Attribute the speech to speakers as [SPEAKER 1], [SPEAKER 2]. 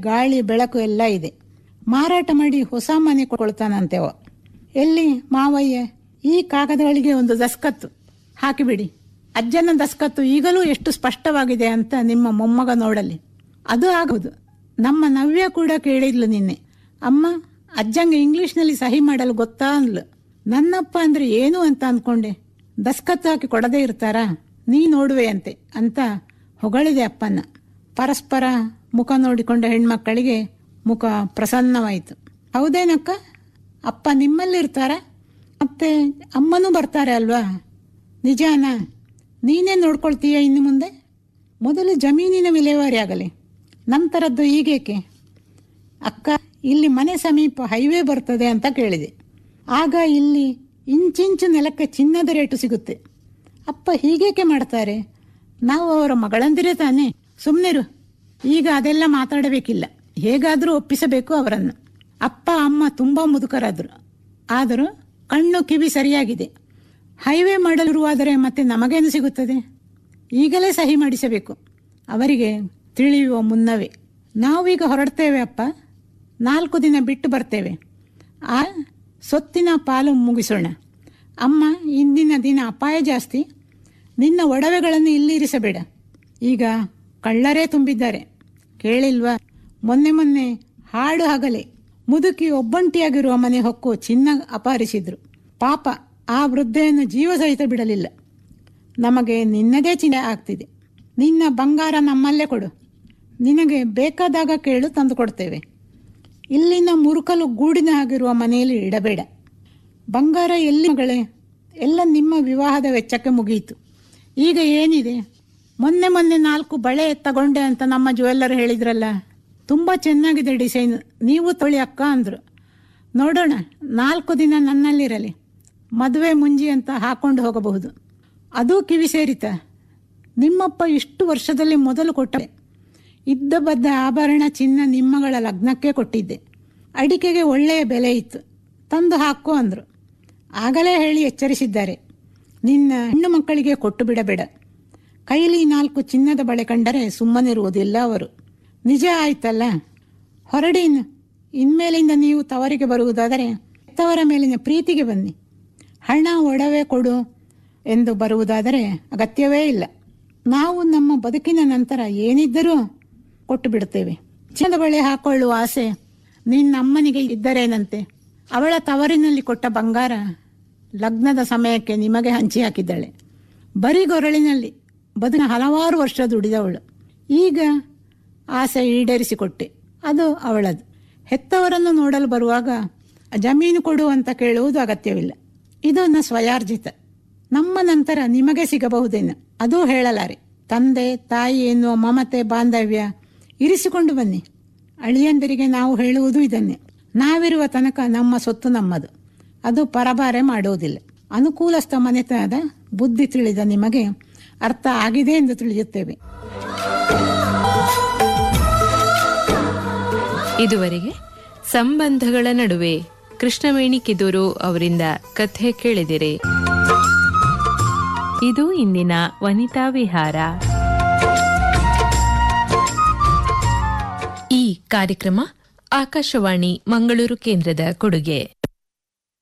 [SPEAKER 1] ಗಾಳಿ ಬೆಳಕು ಎಲ್ಲ ಇದೆ ಮಾರಾಟ ಮಾಡಿ ಹೊಸ ಮನೆ ಕೊಳ್ತಾನಂತೆವ ಎಲ್ಲಿ ಮಾವಯ್ಯ ಈ ಕಾಗದಗಳಿಗೆ ಒಂದು ದಸ್ಕತ್ತು ಹಾಕಿಬಿಡಿ ಅಜ್ಜನ ದಸ್ಕತ್ತು ಈಗಲೂ ಎಷ್ಟು ಸ್ಪಷ್ಟವಾಗಿದೆ ಅಂತ ನಿಮ್ಮ ಮೊಮ್ಮಗ ನೋಡಲಿ ಅದು ಆಗುವುದು ನಮ್ಮ ನವ್ಯ ಕೂಡ ಕೇಳಿದ್ಲು ನಿನ್ನೆ ಅಮ್ಮ ಅಜ್ಜಂಗೆ ಇಂಗ್ಲಿಷ್ನಲ್ಲಿ ಸಹಿ ಮಾಡಲು ಗೊತ್ತಾ ಅಂದ್ಲು ನನ್ನಪ್ಪ ಅಂದ್ರೆ ಏನು ಅಂತ ಅಂದ್ಕೊಂಡೆ ದಸ್ಕತ್ತು ಹಾಕಿ ಕೊಡದೇ ಇರ್ತಾರಾ ನೀ ನೋಡುವೆ ಅಂತೆ ಅಂತ ಹೊಗಳಿದೆ ಅಪ್ಪನ್ನ ಪರಸ್ಪರ ಮುಖ ನೋಡಿಕೊಂಡ ಹೆಣ್ಮಕ್ಕಳಿಗೆ ಮುಖ ಪ್ರಸನ್ನವಾಯಿತು ಹೌದೇನಕ್ಕ ಅಪ್ಪ ನಿಮ್ಮಲ್ಲಿರ್ತಾರ ಮತ್ತೆ ಅಮ್ಮನೂ ಬರ್ತಾರೆ ಅಲ್ವಾ ನಿಜಾನ ನೀನೇ ನೋಡ್ಕೊಳ್ತೀಯ ಇನ್ನು ಮುಂದೆ ಮೊದಲು ಜಮೀನಿನ ವಿಲೇವಾರಿ ಆಗಲಿ ನಂತರದ್ದು ಈಗೇಕೆ ಅಕ್ಕ ಇಲ್ಲಿ ಮನೆ ಸಮೀಪ ಹೈವೇ ಬರ್ತದೆ ಅಂತ ಕೇಳಿದೆ ಆಗ ಇಲ್ಲಿ ಇಂಚಿಂಚು ನೆಲಕ್ಕೆ ಚಿನ್ನದ ರೇಟು ಸಿಗುತ್ತೆ ಅಪ್ಪ ಹೀಗೇಕೆ ಮಾಡ್ತಾರೆ ನಾವು ಅವರ ಮಗಳಂದಿರೇ ತಾನೇ ಸುಮ್ಮನಿರು ಈಗ ಅದೆಲ್ಲ ಮಾತಾಡಬೇಕಿಲ್ಲ ಹೇಗಾದರೂ ಒಪ್ಪಿಸಬೇಕು ಅವರನ್ನು ಅಪ್ಪ ಅಮ್ಮ ತುಂಬ ಮುದುಕರಾದರು ಆದರೂ ಕಣ್ಣು ಕಿವಿ ಸರಿಯಾಗಿದೆ ಹೈವೇ ಮಾಡಲಿರುವಾದರೆ ಮತ್ತೆ ನಮಗೇನು ಸಿಗುತ್ತದೆ ಈಗಲೇ ಸಹಿ ಮಾಡಿಸಬೇಕು ಅವರಿಗೆ ತಿಳಿಯುವ ಮುನ್ನವೇ ನಾವೀಗ ಹೊರಡ್ತೇವೆ ಅಪ್ಪ ನಾಲ್ಕು ದಿನ ಬಿಟ್ಟು ಬರ್ತೇವೆ ಆ ಸೊತ್ತಿನ ಪಾಲು ಮುಗಿಸೋಣ ಅಮ್ಮ ಇಂದಿನ ದಿನ ಅಪಾಯ ಜಾಸ್ತಿ ನಿನ್ನ ಒಡವೆಗಳನ್ನು ಇಲ್ಲಿ ಇರಿಸಬೇಡ ಈಗ ಕಳ್ಳರೇ ತುಂಬಿದ್ದಾರೆ ಕೇಳಿಲ್ವಾ ಮೊನ್ನೆ ಮೊನ್ನೆ ಹಾಡು ಹಗಲೆ ಮುದುಕಿ ಒಬ್ಬಂಟಿಯಾಗಿರುವ ಮನೆ ಹೊಕ್ಕು ಚಿನ್ನ ಅಪಹರಿಸಿದ್ರು ಪಾಪ ಆ ವೃದ್ಧೆಯನ್ನು ಜೀವ ಸಹಿತ ಬಿಡಲಿಲ್ಲ ನಮಗೆ ನಿನ್ನದೇ ಚಿನ್ನ ಆಗ್ತಿದೆ ನಿನ್ನ ಬಂಗಾರ ನಮ್ಮಲ್ಲೇ ಕೊಡು ನಿನಗೆ ಬೇಕಾದಾಗ ಕೇಳು ತಂದು ಕೊಡ್ತೇವೆ ಇಲ್ಲಿನ ಮುರುಕಲು ಗೂಡಿನ ಆಗಿರುವ ಮನೆಯಲ್ಲಿ ಇಡಬೇಡ ಬಂಗಾರ ಎಲ್ಲಿ ಮಗಳೇ ಎಲ್ಲ ನಿಮ್ಮ ವಿವಾಹದ ವೆಚ್ಚಕ್ಕೆ ಮುಗಿಯಿತು ಈಗ ಏನಿದೆ ಮೊನ್ನೆ ಮೊನ್ನೆ ನಾಲ್ಕು ಬಳೆ ತಗೊಂಡೆ ಅಂತ ನಮ್ಮ ಜುವೆಲ್ಲರ್ ಹೇಳಿದ್ರಲ್ಲ ತುಂಬ ಚೆನ್ನಾಗಿದೆ ಡಿಸೈನ್ ನೀವು ತೊಳಿ ಅಕ್ಕ ಅಂದರು ನೋಡೋಣ ನಾಲ್ಕು ದಿನ ನನ್ನಲ್ಲಿರಲಿ ಮದುವೆ ಮುಂಜಿ ಅಂತ ಹಾಕೊಂಡು ಹೋಗಬಹುದು ಅದೂ ಕಿವಿ ಸೇರಿತ ನಿಮ್ಮಪ್ಪ ಇಷ್ಟು ವರ್ಷದಲ್ಲಿ ಮೊದಲು ಕೊಟ್ಟ ಇದ್ದ ಬದ್ದ ಆಭರಣ ಚಿನ್ನ ನಿಮ್ಮಗಳ ಲಗ್ನಕ್ಕೆ ಕೊಟ್ಟಿದ್ದೆ ಅಡಿಕೆಗೆ ಒಳ್ಳೆಯ ಬೆಲೆ ಇತ್ತು ತಂದು ಹಾಕೋ ಅಂದರು ಆಗಲೇ ಹೇಳಿ ಎಚ್ಚರಿಸಿದ್ದಾರೆ ನಿನ್ನ ಹೆಣ್ಣು ಮಕ್ಕಳಿಗೆ ಕೊಟ್ಟು ಬಿಡಬೇಡ ಕೈಲಿ ನಾಲ್ಕು ಚಿನ್ನದ ಬಳೆ ಕಂಡರೆ ಸುಮ್ಮನಿರುವುದಿಲ್ಲ ಅವರು ನಿಜ ಆಯ್ತಲ್ಲ ಹೊರಡಿ ಇನ್ನು ಇನ್ಮೇಲಿಂದ ನೀವು ತವರಿಗೆ ಬರುವುದಾದರೆ ಹೆತ್ತವರ ಮೇಲಿನ ಪ್ರೀತಿಗೆ ಬನ್ನಿ ಹಣ ಒಡವೆ ಕೊಡು ಎಂದು ಬರುವುದಾದರೆ ಅಗತ್ಯವೇ ಇಲ್ಲ ನಾವು ನಮ್ಮ ಬದುಕಿನ ನಂತರ ಏನಿದ್ದರೂ ಕೊಟ್ಟು ಬಿಡುತ್ತೇವೆ ಚಿನ್ನದ ಬಳೆ ಹಾಕೊಳ್ಳುವ ಆಸೆ ನಿನ್ನಮ್ಮನಿಗೆ ಇದ್ದರೇನಂತೆ ಅವಳ ತವರಿನಲ್ಲಿ ಕೊಟ್ಟ ಬಂಗಾರ ಲಗ್ನದ ಸಮಯಕ್ಕೆ ನಿಮಗೆ ಹಂಚಿ ಹಾಕಿದ್ದಾಳೆ ಬರಿಗೊರಳಿನಲ್ಲಿ ಬದುಕಿನ ಹಲವಾರು ವರ್ಷ ದುಡಿದವಳು ಈಗ ಆಸೆ ಈಡೇರಿಸಿಕೊಟ್ಟೆ ಅದು ಅವಳದು ಹೆತ್ತವರನ್ನು ನೋಡಲು ಬರುವಾಗ ಜಮೀನು ಕೊಡು ಅಂತ ಕೇಳುವುದು ಅಗತ್ಯವಿಲ್ಲ ಇದು ನ ಸ್ವಯಾರ್ಜಿತ ನಮ್ಮ ನಂತರ ನಿಮಗೆ ಸಿಗಬಹುದೇನು ಅದೂ ಹೇಳಲಾರೆ ತಂದೆ ತಾಯಿ ಎನ್ನುವ ಮಮತೆ ಬಾಂಧವ್ಯ ಇರಿಸಿಕೊಂಡು ಬನ್ನಿ ಅಳಿಯಂದರಿಗೆ ನಾವು ಹೇಳುವುದು ಇದನ್ನೇ ನಾವಿರುವ ತನಕ ನಮ್ಮ ಸೊತ್ತು ನಮ್ಮದು ಅದು ಪರಭಾರೆ ಮಾಡುವುದಿಲ್ಲ ಅನುಕೂಲಸ್ಥ ಮನೆತನದ ಬುದ್ಧಿ ತಿಳಿದ ನಿಮಗೆ ಅರ್ಥ ಆಗಿದೆ ಎಂದು ತಿಳಿಯುತ್ತೇವೆ
[SPEAKER 2] ಇದುವರೆಗೆ ಸಂಬಂಧಗಳ ನಡುವೆ ಕೃಷ್ಣವೇಣಿ ಕಿದೂರು ಅವರಿಂದ ಕಥೆ ಕೇಳಿದಿರಿ ಇದು ಇಂದಿನ ವನಿತಾ ವಿಹಾರ ಈ ಕಾರ್ಯಕ್ರಮ ಆಕಾಶವಾಣಿ ಮಂಗಳೂರು ಕೇಂದ್ರದ ಕೊಡುಗೆ